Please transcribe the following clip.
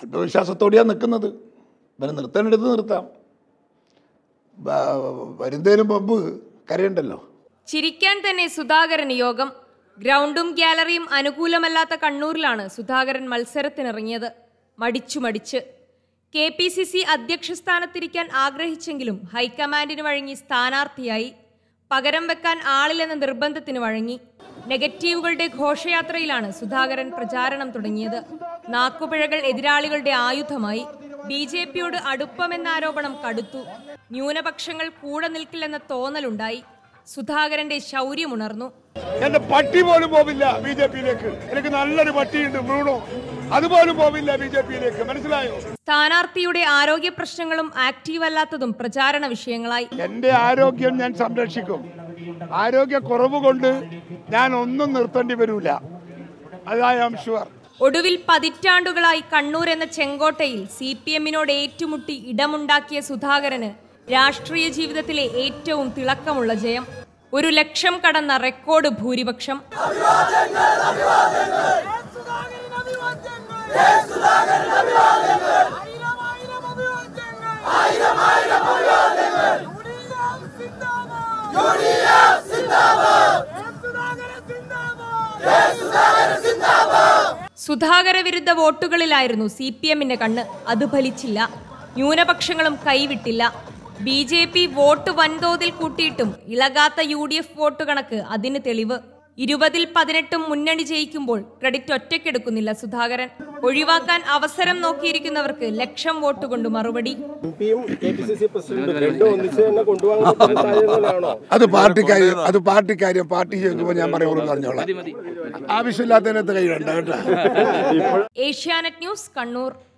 ആത്മവിശ്വാസത്തോടെയാണ് നിൽക്കുന്നത് ഇവനെ നിർത്താനെടുത്ത് നിർത്താം ബ- വരുന്നതിനും മുമ്പ് കരയുണ്ടല്ലോ ചിരിക്കാൻ തന്നെ സുധാകരന് യോഗം ഗ്രൗണ്ടും ഗ്യാലറിയും അനുകൂലമല്ലാത്ത കണ്ണൂരിലാണ് സുധാകരൻ മത്സരത്തിനിറങ്ങിയത് മടിച്ചു മടിച്ച് കെ പി സി സി അധ്യക്ഷ സ്ഥാനത്തിരിക്കാൻ ആഗ്രഹിച്ചെങ്കിലും ഹൈക്കമാൻഡിന് വഴങ്ങി സ്ഥാനാർത്ഥിയായി പകരം വെക്കാൻ ആളില്ലെന്ന നിർബന്ധത്തിന് വഴങ്ങി നെഗറ്റീവുകളുടെ ഘോഷയാത്രയിലാണ് സുധാകരൻ പ്രചാരണം തുടങ്ങിയത് നാക്കുപിഴകൾ എതിരാളികളുടെ ആയുധമായി ബി ജെ പിയോട് അടുപ്പമെന്ന ആരോപണം കടുത്തു ന്യൂനപക്ഷങ്ങൾ കൂടെ നിൽക്കില്ലെന്ന തോന്നലുണ്ടായി സുധാകരന്റെ ശൗര്യമുണർന്നു എന്റെ പട്ടി പോലും പോവില്ല ബി ജെ പിയിലേക്ക് എനിക്ക് നല്ലൊരു പട്ടിയുണ്ട് ബ്രൂണോ അതുപോലും പോവില്ല ബി ജെ പിയിലേക്ക് മനസ്സിലായോ സ്ഥാനാർത്ഥിയുടെ ആരോഗ്യ പ്രശ്നങ്ങളും ആക്റ്റീവ് അല്ലാത്തതും പ്രചാരണ വിഷയങ്ങളായി എന്റെ ആരോഗ്യം ഞാൻ സംരക്ഷിക്കും ആരോഗ്യ കുറവ് കൊണ്ട് ഞാൻ ഒന്നും നിർത്തേണ്ടി വരൂല അത് ഐ ആം ഷുവർ ഒടുവിൽ പതിറ്റാണ്ടുകളായി കണ്ണൂർ എന്ന ചെങ്കോട്ടയിൽ സി പി എമ്മിനോട് ഏറ്റുമുട്ടി ഇടമുണ്ടാക്കിയ സുധാകരന് രാഷ്ട്രീയ ജീവിതത്തിലെ ഏറ്റവും തിളക്കമുള്ള ജയം ഒരു ലക്ഷം കടന്ന റെക്കോർഡ് ഭൂരിപക്ഷം സുധാകര വിരുദ്ധ വോട്ടുകളിലായിരുന്നു സി പി എമ്മിന്റെ കണ്ണ് അത് ഫലിച്ചില്ല ന്യൂനപക്ഷങ്ങളും കൈവിട്ടില്ല ബി ജെ പി വോട്ട് വൻതോതിൽ കൂട്ടിയിട്ടും ഇളകാത്ത യു ഡി എഫ് വോട്ട് കണക്ക് അതിന് തെളിവ് ഇരുപതിൽ പതിനെട്ടും മുന്നണി ജയിക്കുമ്പോൾ ക്രെഡിറ്റ് ഒറ്റയ്ക്കെടുക്കുന്നില്ല സുധാകരൻ ഒഴിവാക്കാൻ അവസരം നോക്കിയിരിക്കുന്നവർക്ക് ലക്ഷം വോട്ട് കൊണ്ട് മറുപടി എംപിയും കെ പി സി സി പ്രസിഡന്റും രണ്ടും ഒന്നിച്ച് തന്നെ കൊണ്ടുപോകാൻ പറ്റുന്ന സാഹചര്യങ്ങളാണോ അത് പാർട്ടിക്കാര്യം അത് പാർട്ടിക്കാര്യം പാർട്ടി ചോദിക്കുമ്പോൾ ഞാൻ പറയുള്ളൂ പറഞ്ഞോളാം ആവശ്യമില്ലാത്തതിനകത്ത് കൈയിടണ്ട കേട്ടോ ഏഷ്യാനെറ്റ് ന്യൂസ് കണ്ണൂർ